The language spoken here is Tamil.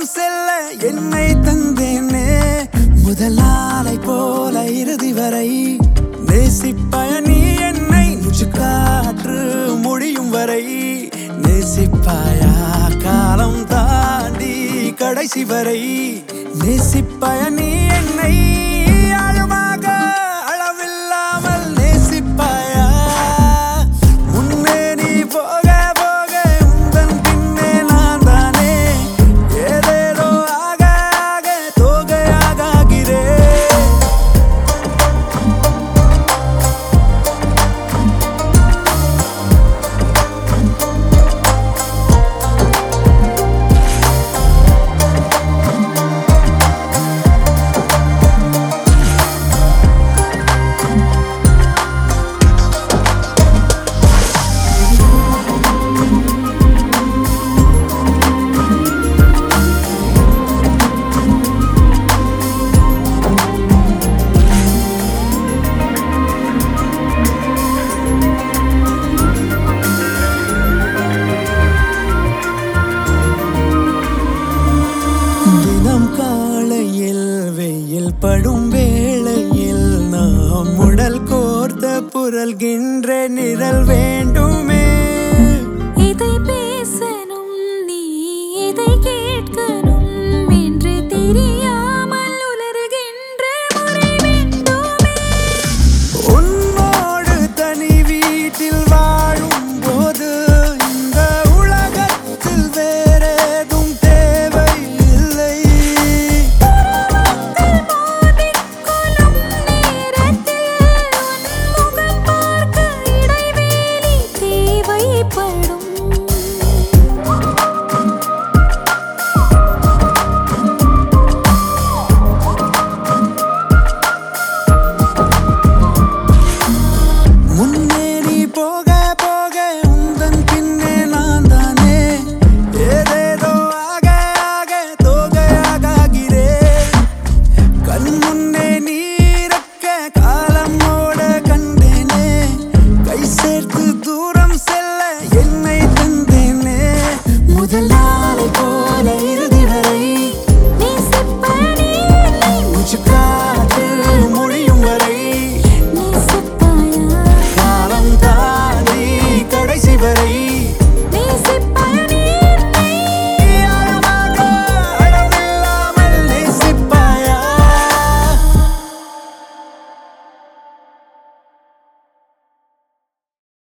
காலம் செல்ல என்னை தந்தேனே முதல் நாளை போல இறுதி வரை நேசிப்பாய நீ என்னை முச்சு காற்று முடியும் வரை நேசிப்பாயா காலம் தாண்டி கடைசி வரை நேசிப்பாய நீ என்னை ஆழமாக அளவில்லாமல் நேசிப்பாயா முன்னே நீ போக போக உந்தன் பின்னே நான் தானே ஏதேதோ ஆக ஆக தோகையாகிறேன் தினம் காலையில் வெயில் படும் வேளையில் நாம் உடல் கோர்த்த புரள்கின்ற நிழல் வேண்டுமே இதை